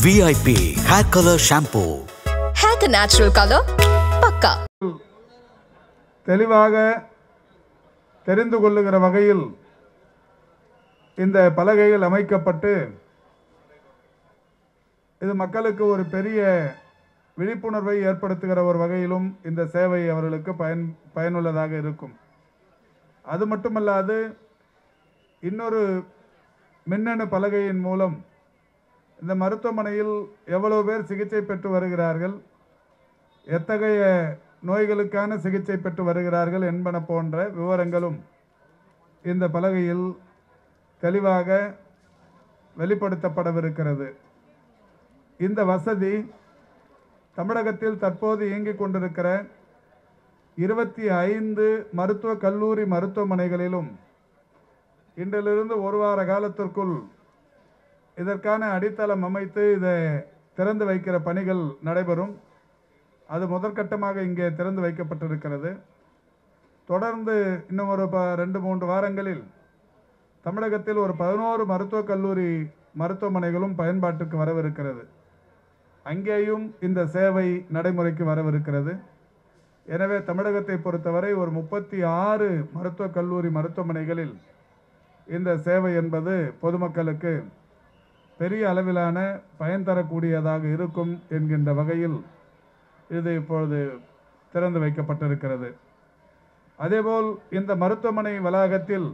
VIP hair colour shampoo Hair ka natural color, pakka. தெளிவாக தெரிந்து கொள்ளுகிற வகையில் இந்த பலகைகள் அமைக்கப்பட்டு இது மக்களுக்கு ஒரு பெரிய விழிப்புணர்வை ஏற்படுத்துகிற ஒரு வகையிலும் இந்த சேவை அவர்களுக்கு பயன் பயனுள்ளதாக இருக்கும் அது மட்டுமல்லாது இன்னொரு மின்னணு பலகையின் மூலம் இந்த மருத்துவமனையில் எவ்வளவு பேர் சிகிச்சை பெற்று வருகிறார்கள் எத்தகைய நோய்களுக்கான சிகிச்சை பெற்று வருகிறார்கள் என்பன போன்ற விவரங்களும் இந்த பலகையில் தெளிவாக வெளிப்படுத்தப்படவிருக்கிறது இந்த வசதி தமிழகத்தில் தற்போது இயங்கிக் கொண்டிருக்கிற இருபத்தி ஐந்து மருத்துவக் கல்லூரி மருத்துவமனைகளிலும் இன்றிலிருந்து ஒரு வார காலத்திற்குள் இதற்கான அடித்தளம் அமைத்து இதை திறந்து வைக்கிற பணிகள் நடைபெறும் அது முதற்கட்டமாக இங்கே திறந்து வைக்கப்பட்டிருக்கிறது தொடர்ந்து இன்னும் ஒரு ப ரெண்டு மூன்று வாரங்களில் தமிழகத்தில் ஒரு பதினோரு மருத்துவக் கல்லூரி மருத்துவமனைகளும் பயன்பாட்டுக்கு வரவிருக்கிறது அங்கேயும் இந்த சேவை நடைமுறைக்கு வரவிருக்கிறது எனவே தமிழகத்தை பொறுத்தவரை ஒரு முப்பத்தி ஆறு மருத்துவக் கல்லூரி மருத்துவமனைகளில் இந்த சேவை என்பது பொதுமக்களுக்கு பெரிய அளவிலான பயன் தரக்கூடியதாக இருக்கும் என்கின்ற வகையில் இது இப்பொழுது திறந்து வைக்கப்பட்டிருக்கிறது அதேபோல் இந்த மருத்துவமனை வளாகத்தில்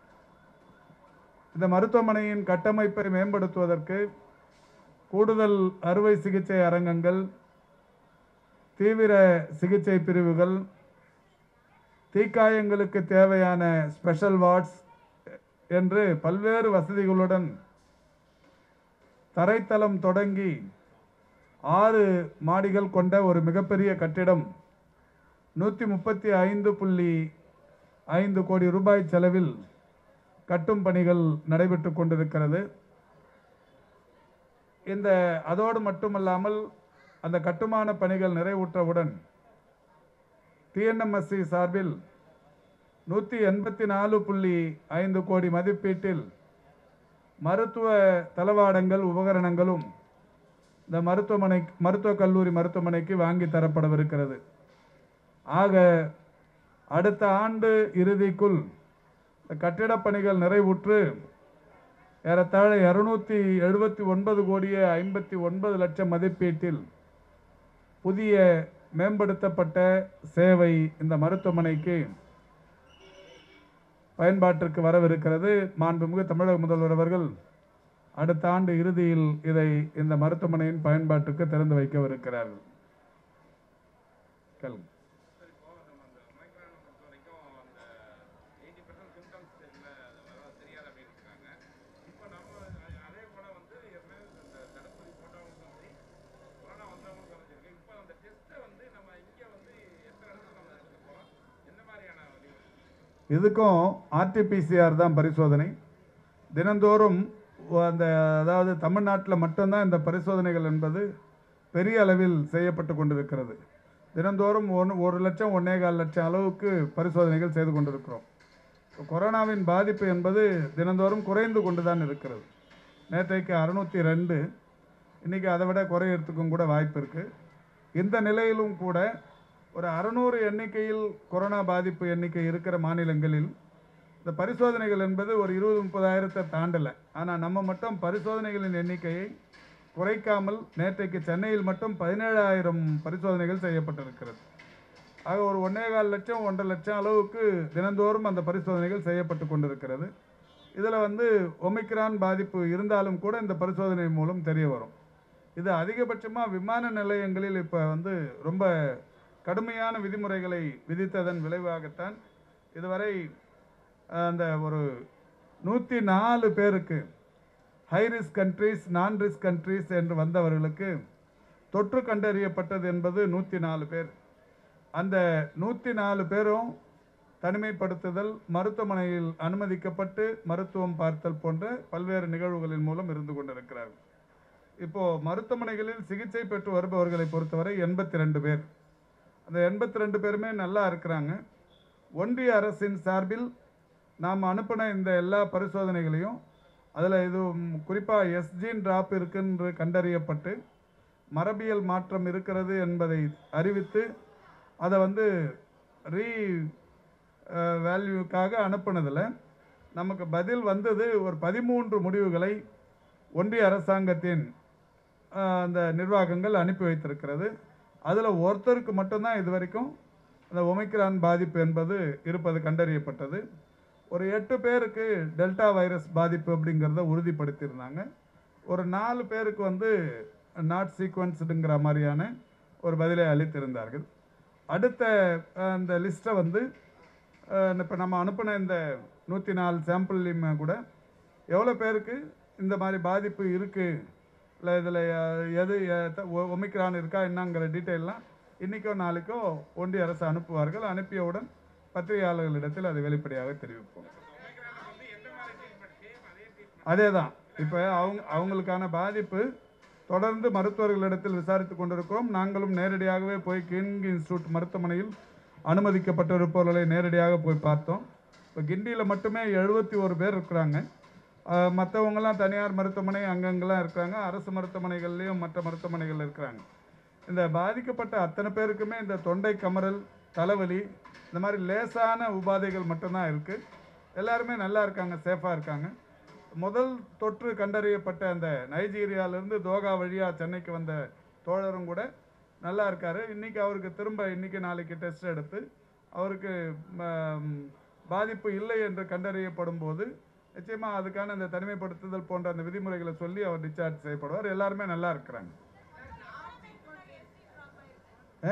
இந்த மருத்துவமனையின் கட்டமைப்பை மேம்படுத்துவதற்கு கூடுதல் அறுவை சிகிச்சை அரங்கங்கள் தீவிர சிகிச்சை பிரிவுகள் தீக்காயங்களுக்கு தேவையான ஸ்பெஷல் வார்ட்ஸ் என்று பல்வேறு வசதிகளுடன் தரைத்தளம் தொடங்கி ஆறு மாடிகள் கொண்ட ஒரு மிகப்பெரிய கட்டிடம் நூற்றி முப்பத்தி ஐந்து புள்ளி ஐந்து கோடி ரூபாய் செலவில் கட்டும் பணிகள் நடைபெற்று கொண்டிருக்கிறது இந்த அதோடு மட்டுமல்லாமல் அந்த கட்டுமான பணிகள் நிறைவுற்றவுடன் டிஎன்எம்எஸ்சி சார்பில் நூற்றி எண்பத்தி நாலு புள்ளி ஐந்து கோடி மதிப்பீட்டில் மருத்துவ தளவாடங்கள் உபகரணங்களும் இந்த மருத்துவமனை மருத்துவக் கல்லூரி மருத்துவமனைக்கு வாங்கி தரப்படவிருக்கிறது ஆக அடுத்த ஆண்டு இறுதிக்குள் இந்த கட்டிடப் பணிகள் நிறைவுற்று ஏறத்தாழ இரநூத்தி எழுபத்தி ஒன்பது கோடியே ஐம்பத்தி ஒன்பது லட்சம் மதிப்பீட்டில் புதிய மேம்படுத்தப்பட்ட சேவை இந்த மருத்துவமனைக்கு பயன்பாட்டிற்கு வரவிருக்கிறது மாண்புமிகு தமிழக முதல்வர் அவர்கள் அடுத்த ஆண்டு இறுதியில் இதை இந்த மருத்துவமனையின் பயன்பாட்டுக்கு திறந்து வைக்கவிருக்கிறார்கள் கேளுங்க இதுக்கும் ஆர்டிபிசிஆர் தான் பரிசோதனை தினந்தோறும் அந்த அதாவது தமிழ்நாட்டில் மட்டும்தான் இந்த பரிசோதனைகள் என்பது பெரிய அளவில் செய்யப்பட்டு கொண்டிருக்கிறது தினந்தோறும் ஒன்று ஒரு லட்சம் ஒன்னே கால் லட்சம் அளவுக்கு பரிசோதனைகள் செய்து கொண்டிருக்கிறோம் கொரோனாவின் பாதிப்பு என்பது தினந்தோறும் குறைந்து கொண்டு தான் இருக்கிறது நேற்றைக்கு அறுநூற்றி ரெண்டு இன்றைக்கி அதை விட குறையறதுக்கும் கூட வாய்ப்பு இருக்குது இந்த நிலையிலும் கூட ஒரு அறுநூறு எண்ணிக்கையில் கொரோனா பாதிப்பு எண்ணிக்கை இருக்கிற மாநிலங்களில் இந்த பரிசோதனைகள் என்பது ஒரு இருபது முப்பதாயிரத்தை தாண்டலை ஆனால் நம்ம மட்டும் பரிசோதனைகளின் எண்ணிக்கையை குறைக்காமல் நேற்றைக்கு சென்னையில் மட்டும் பதினேழாயிரம் பரிசோதனைகள் செய்யப்பட்டிருக்கிறது ஆக ஒரு ஒன்றே கால் லட்சம் ஒன்றரை லட்சம் அளவுக்கு தினந்தோறும் அந்த பரிசோதனைகள் செய்யப்பட்டு கொண்டிருக்கிறது இதில் வந்து ஒமிக்ரான் பாதிப்பு இருந்தாலும் கூட இந்த பரிசோதனை மூலம் தெரிய வரும் இது அதிகபட்சமாக விமான நிலையங்களில் இப்போ வந்து ரொம்ப கடுமையான விதிமுறைகளை விதித்ததன் விளைவாகத்தான் இதுவரை அந்த ஒரு நூற்றி நாலு பேருக்கு high risk countries non risk countries என்று வந்தவர்களுக்கு தொற்று கண்டறியப்பட்டது என்பது நூற்றி நாலு பேர் அந்த நூற்றி நாலு பேரும் தனிமைப்படுத்துதல் மருத்துவமனையில் அனுமதிக்கப்பட்டு மருத்துவம் பார்த்தல் போன்ற பல்வேறு நிகழ்வுகளின் மூலம் இருந்து கொண்டிருக்கிறார்கள் இப்போது மருத்துவமனைகளில் சிகிச்சை பெற்று வருபவர்களை பொறுத்தவரை எண்பத்தி ரெண்டு பேர் அந்த எண்பத்தி ரெண்டு பேருமே நல்லா இருக்கிறாங்க ஒன்றிய அரசின் சார்பில் நாம் அனுப்பின இந்த எல்லா பரிசோதனைகளையும் அதில் இது குறிப்பாக எஸ்ஜின் டிராப் இருக்குன்று கண்டறியப்பட்டு மரபியல் மாற்றம் இருக்கிறது என்பதை அறிவித்து அதை வந்து ரீ வேல்யூக்காக அனுப்புனதில் நமக்கு பதில் வந்தது ஒரு பதிமூன்று முடிவுகளை ஒன்றிய அரசாங்கத்தின் அஹ், அந்த நிர்வாகங்கள் அனுப்பி வைத்திருக்கிறது அதில் ஒருத்தருக்கு மட்டும்தான் இது வரைக்கும் அந்த ஒமைக்ரான் பாதிப்பு என்பது இருப்பது கண்டறியப்பட்டது ஒரு எட்டு பேருக்கு டெல்டா வைரஸ் பாதிப்பு அப்படிங்கிறத உறுதிப்படுத்தியிருந்தாங்க ஒரு நாலு பேருக்கு வந்து நாட் சீக்வன்ஸ்டுங்கிற மாதிரியான ஒரு பதிலை அளித்திருந்தார்கள் அடுத்த அஹ், அந்த லிஸ்ட்டை வந்து இப்போ நம்ம அனுப்பின இந்த நூற்றி நாலு சாம்பிள்லையுமே கூட எவ்வளோ பேருக்கு இந்த மாதிரி பாதிப்பு இருக்குது இல்லை இதில் எது எ- ஒ- ஒமிக்ரான் இருக்கா என்னங்கிற டீட்டெயிலாம் இன்றைக்கோ நாளைக்கோ ஒன்றிய அரசு அனுப்புவார்கள் அனுப்பியவுடன் பத்திரிகையாளர்களிடத்தில் அதை வெளிப்படையாக தெரிவிப்போம் அதே தான் இப்போ அவங்க அவங்களுக்கான பாதிப்பு தொடர்ந்து மருத்துவர்களிடத்தில் விசாரித்து கொண்டிருக்கிறோம் நாங்களும் நேரடியாகவே போய் கிங் இன்ஸ்டியூட் மருத்துவமனையில் அனுமதிக்கப்பட்டிருப்பவர்களை நேரடியாக போய் பார்த்தோம் இப்போ கிண்டியில் மட்டுமே எழுபத்தி ஒரு பேர் இருக்கிறாங்க மற்றவங்கலாம் தனியார் மருத்துவமனை அங்கங்கெல்லாம் இருக்கிறாங்க அரசு மருத்துவமனைகள்லேயும் மற்ற மருத்துவமனைகள் இருக்கிறாங்க இந்த பாதிக்கப்பட்ட அத்தனை பேருக்குமே இந்த தொண்டை கமறல் தலைவலி இந்த மாதிரி லேசான உபாதைகள் மட்டும்தான் இருக்குது எல்லாருமே நல்லா இருக்காங்க சேஃபாக இருக்காங்க முதல் தொற்று கண்டறியப்பட்ட அந்த நைஜீரியாவிலேருந்து தோகா வழியாக சென்னைக்கு வந்த தோழரும் கூட நல்லா இருக்காரு இன்னைக்கு அவருக்கு திரும்ப இன்னைக்கு நாளைக்கு டெஸ்ட் எடுத்து அவருக்கு ம, பாதிப்பு இல்லை என்று கண்டறியப்படும் போது நிச்சயமாக அதுக்கான இந்த தனிமைப்படுத்துதல் போன்ற அந்த விதிமுறைகளை சொல்லி அவர் டிஸ்சார்ஜ் செய்யப்படுவார் எல்லாருமே நல்லா இருக்கிறாங்க ஆ?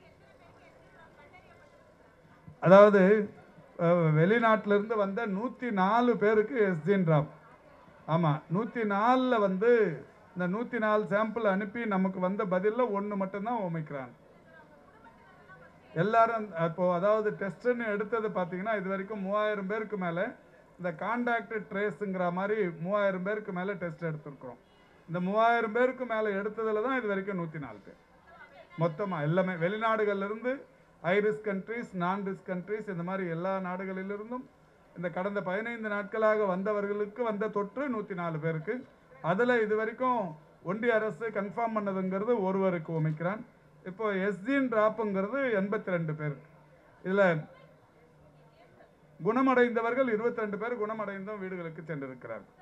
அதாவது அஹ், வெளிநாட்டிலிருந்து வந்த நூற்றி நாலு பேருக்கு எஸ்ஜின் ட்ராப் ஆமாம் நூற்றி நாலில் வந்து இந்த நூற்றி நாலு சாம்பிள் அனுப்பி நமக்கு வந்த பதிலில் ஒன்று மட்டும்தான் ஒமிக்ரான் எல்லாரும் இப்போ அதாவது டெஸ்ட்டுன்னு எடுத்தது பார்த்தீங்கன்னா இது வரைக்கும் மூவாயிரம் பேருக்கு மேலே இந்த காண்டாக்ட் ட்ரேஸுங்கிற மாதிரி மூவாயிரம் பேருக்கு மேலே டெஸ்ட் எடுத்திருக்கிறோம் இந்த மூவாயிரம் பேருக்கு மேலே எடுத்ததில் தான் இது வரைக்கும் நூற்றி நாலு பேர் மொத்தமாக எல்லாமே வெளிநாடுகள்ல இருந்து high risk countries non risk countries இந்த மாதிரி எல்லா நாடுகளிலிருந்தும் இந்த கடந்த பதினைந்து நாட்களாக வந்தவர்களுக்கு வந்த தொற்று நூற்றி நாலு பேருக்கு அதில் இது வரைக்கும் ஒன்றிய அரசு கன்ஃபார்ம் பண்ணதுங்கிறது ஒருவருக்கு ஒமிக்கிறான் இப்போ எஸ்ஜின் டிராப்புங்கிறது எண்பத்தி ரெண்டு பேருக்கு இதில் குணமடைந்தவர்கள் 22 பேர் குணமடைந்தும் வீடுகளுக்கு சென்றிருக்கிறார்கள்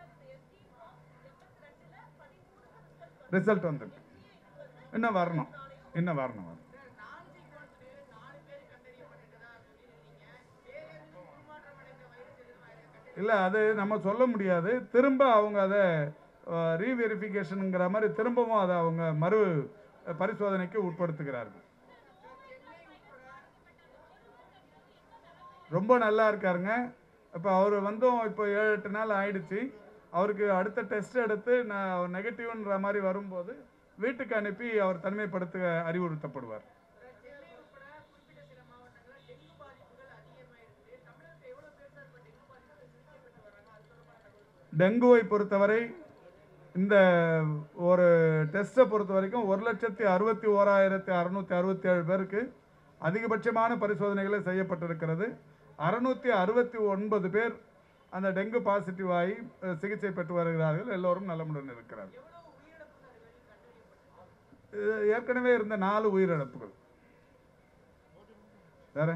ரிசல்ட் வந்திருக்கு இன்னும் வரணும் இன்னும் வரணும் வரணும் இல்லை அது நம்ம சொல்ல முடியாது திரும்ப அவங்க அதை ரீவெரிஃபிகேஷனுங்கிற மாதிரி திரும்பவும் அதை அவங்க மறு பரிசோதனைக்கு உட்படுத்துகிறார்கள் ரொம்ப நல்லா இருக்காருங்க இப்போ அவர் வந்தும் இப்போ ஏழு எட்டு நாள் ஆயிடுச்சு அவருக்கு அடுத்த டெஸ்ட் எடுத்து நான் நெகட்டிவ்ன்ற மாதிரி வரும்போது வீட்டுக்கு அனுப்பி அவர் தனிமைப்படுத்த அறிவுறுத்தப்படுவார் டெங்குவை பொறுத்தவரை இந்த ஒரு டெஸ்ட்டை பொறுத்த வரைக்கும் ஒரு லட்சத்தி அறுபத்தி ஓராயிரத்தி அறுநூத்தி அறுபத்தி ஏழு பேருக்கு அதிகபட்சமான பரிசோதனைகளை செய்யப்பட்டிருக்கிறது அறுநூத்தி அறுபத்தி ஒன்பது பேர் அந்த டெங்கு பாசிட்டிவ் ஆகி அஹ், சிகிச்சை பெற்று வருகிறார்கள் எல்லோரும் நலமுடன் இருக்கிறார்கள் இது ஏற்கனவே இருந்த நாலு உயிரிழப்புகள் வேற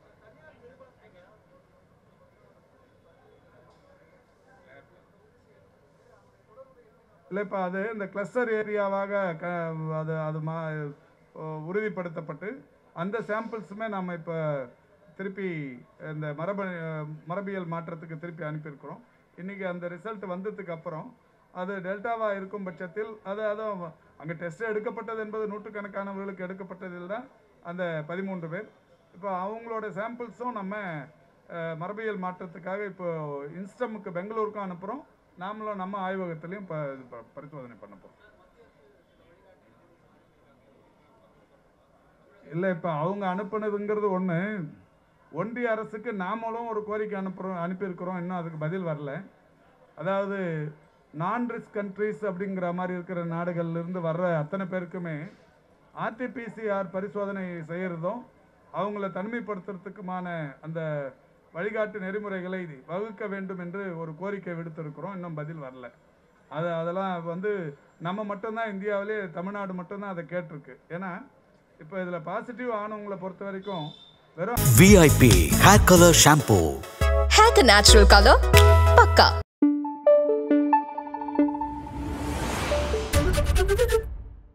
இல்லை இப்போ அது இந்த கிளஸ்டர் ஏரியாவாக க அது அது மா உறுதிப்படுத்தப்பட்டு அந்த சாம்பிள்ஸுமே நாம் இப்போ திருப்பி இந்த மரபணு மரபியல் மாற்றத்துக்கு திருப்பி அனுப்பியிருக்கிறோம் இன்றைக்கி அந்த ரிசல்ட் வந்ததுக்கு அப்புறம் அது டெல்டாவாக இருக்கும் பட்சத்தில் அது அதுவும் அங்கே டெஸ்ட் எடுக்கப்பட்டது என்பது நூற்றுக்கணக்கானவர்களுக்கு எடுக்கப்பட்டதில் தான் அந்த பதிமூன்று பேர் இப்போ அவங்களோட சாம்பிள்ஸும் நம்ம அஹ், மரபியல் மாற்றத்துக்காக இப்போ இன்ஸ்டமுக்கு பெங்களூருக்கும் அனுப்புகிறோம் நாமளும் நம்ம ஆய்வகத்திலையும் ப இது ப- பரிசோதனை பண்ண போகிறோம் இல்லை இப்போ அவங்க அனுப்புனதுங்கிறது ஒன்று ஒன்றிய அரசுக்கு நாமளும் ஒரு கோரிக்கை அனுப்புகிறோம் அனுப்பியிருக்கிறோம் இன்னும் அதுக்கு பதில் வரல அதாவது நான் ரிஸ்க் கண்ட்ரீஸ் அப்படிங்கிற மாதிரி இருக்கிற நாடுகள்ல இருந்து வர்ற அத்தனை பேருக்குமே ஆர்டிபிசிஆர் பரிசோதனை செய்கிறதும் அவங்கள தனிமைப்படுத்துறதுக்குமான அந்த வழிகாட்டு நெறிமுறைகளை வகுக்க வேண்டும் என்று ஒரு கோரிக்கை விடுத்திருக்கிறோம் இன்னும் பதில் வரல அது அதெல்லாம் வந்து நம்ம மட்டும்தான் இந்தியாவிலே தமிழ்நாடு மட்டும்தான் அதை கேட்டிருக்கு ஏன்னா இப்போ இதில் பாசிட்டிவ் ஆனவங்களை பொறுத்த வரைக்கும் வெறும் VIP Hair Color Shampoo. Hack a natural color. Pakka.